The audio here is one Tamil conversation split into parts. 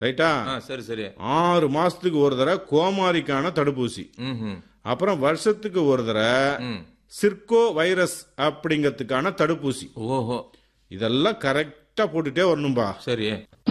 ரைட்டா ஆ சரி சரி ஆறு மாசத்துக்கு ஒரு தடவை கோமாரிக்கான தடுப்பூசி ம் அப்புறம் வருஷத்துக்கு ஒரு தடவை ம் சிர்கோ வைரஸ் அப்படிங்கிறதுக்கான தடுப்பூசி ஓஹோ இதெல்லாம் கரெக்டா போட்டுட்டே வரணும்பா சரி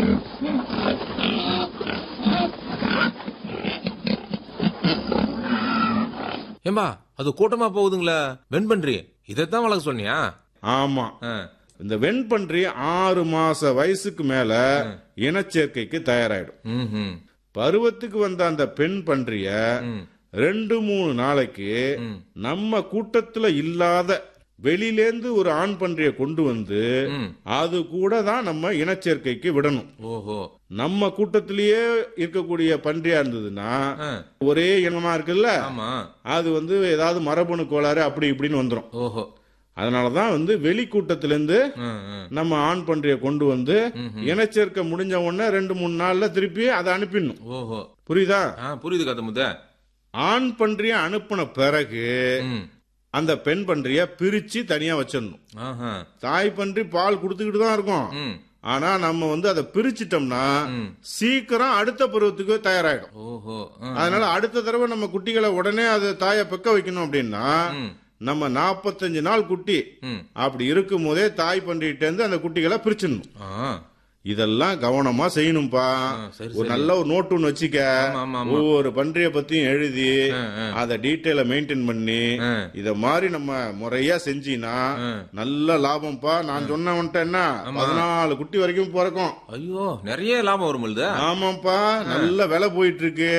ஏம்பா அது கூட்டமா போகுதுங்களா வெண்பன்றி இதைத்தான் வளர்க்க சொன்னியா ஆமா ஆ, இந்த வெண்பன்றி ஆறு மாச வயசுக்கு மேல இனச்சேர்க்கைக்கு தயாராயிடும் ம்ஹும். பருவத்துக்கு வந்த அந்த பெண் பன்றிய ம், ரெண்டு மூணு நாளைக்கு ம். நம்ம கூட்டத்துல இல்லாத வெளியிலேந்து ஒரு ஆண் பன்றிய கொண்டு வந்து ம். அது கூட தான் நம்ம இனச்சேர்க்கைக்கு விடணும் ஓஹோ நம்ம கூட்டத்திலேயே இருக்கக்கூடிய பன்றியா இருந்ததுன்னா ஆ, ஒரே இனமா இருக்குல்ல ஆமா அது வந்து ஏதாவது மரபணு கோளாறு அப்படி இப்படின்னு வந்துடும் ஓஹோ அதனாலதான் வந்து வெளி கூட்டத்திலிருந்து ம், ம். நம்ம ஆண் பன்றிய கொண்டு வந்து இனச்சேர்க்கை முடிஞ்ச உடனே ரெண்டு மூணு நாள்ல திருப்பி அதை அனுப்பிடணும் ஓஹோ புரியுதா ஆ புரியுது கதை முத்த ஆண் பன்றிய அனுப்பின பிறகு ம் அந்த பெண் பன்றிய பிரிச்சு தனியா வச்சிடணும் ஆஹா தாய் பன்றி பால் கொடுத்துக்கிட்டு தான் இருக்கும் ம் ஆனா நம்ம வந்து அதை பிரிச்சிட்டோம்னா ம். சீக்கிரம் அடுத்த பருவத்துக்கு தயாராயிடும் ஓஹோ ஆ, அதனால அடுத்த தடவை நம்ம குட்டிகளை உடனே அது தாயை பெக்க வைக்கணும் அப்படின்னா ம் நம்ம நாற்பத்தஞ்சு நாள் குட்டி ம் அப்படி இருக்கும் போதே தாய் பன்றிகிட்ட இருந்து அந்த குட்டிகளை பிரிச்சிடணும் ஆ இதெல்லாம் கவனமா செய்யணும்பா சரி, ஒரு நல்ல ஒரு நோட்டு ஒன்று வச்சுக்க ஆமா, ஆமா, ஆமா. ஒவ்வொரு பன்றிய பத்தியும் எழுதி ஆ, ஆ. அதை டீட்டெயில மெயின்டைன் பண்ணி ஆ. இத மாதிரி நம்ம முறையா செஞ்சீனா ஆ. நல்ல லாபம்ப்பா நான் சொன்னவன்ட்ட என்ன பதினாலு குட்டி வரைக்கும் பிறக்கும் ஐயோ நிறைய லாபம் வரும்பொழுது ஆமாப்பா நல்ல விலை போயிட்டு இருக்கு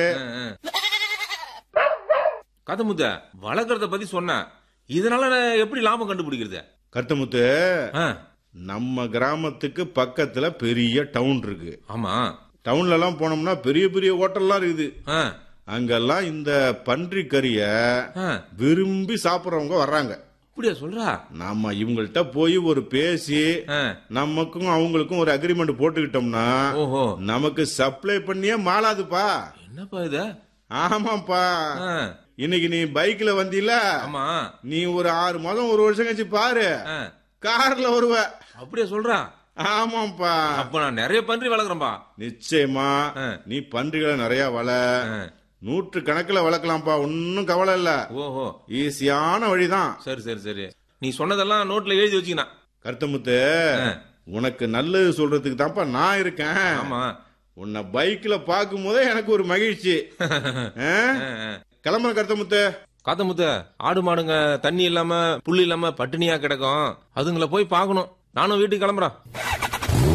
கதை முத்த வளர்க்கறத பத்தி சொன்ன இதனால நான் எப்படி லாபம் கண்டுபிடிக்கிறது கருத்தமுத்து ஆ, நம்ம கிராமத்துக்கு பக்கத்துல பெரிய டவுன் இருக்கு ஆமா டவுன்ல எல்லாம் போனோம்னா பெரிய பெரிய ஹோட்டல்லாம் இருக்குது ஆ, அங்கெல்லாம் இந்த பன்றி கறிய ஆ, விரும்பி சாப்பிடுறவங்க வர்றாங்க அப்படியா சொல்றா நாம இவங்கள்ட்ட போய் ஒரு பேசி ஆ, நமக்கும் அவங்களுக்கும் ஒரு அக்ரிமெண்ட் போட்டுக்கிட்டோம்னா ஓஹோ நமக்கு சப்ளை பண்ணியே மாளாதுப்பா என்னப்பா இது ஆமாப்பா ஆ, இன்னைக்கு நீ பைக்ல வந்தீல ஆமா நீ ஒரு ஆறு மாதம் ஒரு வருஷம் கழிச்சு பாரு ஆ, கார்ல வருவ அப்படியா சொல்றா ஆமாப்பா அப்ப நான் நிறைய பன்றி வளர்க்குறேன்பா நிச்சயமா ஆ. நீ பன்றிகளை நிறைய வள ஆ, நூற்று கணக்குல வளர்க்கலாம்ப்பா ஒன்னும் கவலை இல்ல ஓஹோ ஈஸியான வழிதான் சரி சரி சரி நீ சொன்னதெல்லாம் நோட்ல எழுதி வச்சுக்கினா கருத்தமுத்து ஆ. உனக்கு நல்லது சொல்றதுக்கு தான்ப்பா நான் இருக்கேன் ஆமா உன்னை பைக்ல பார்க்கும் போதே எனக்கு ஒரு மகிழ்ச்சி ஆ? ஆ, ஆ. கிளம்புற கருத்தமுத்து காத்த முத்த ஆடு மாடுங்க தண்ணி இல்லாம புல்லு இல்லாம பட்டினியா கிடக்கும் அதுங்கள போய் பார்க்கணும் நானும் வீட்டுக்கு கிளம்புறேன்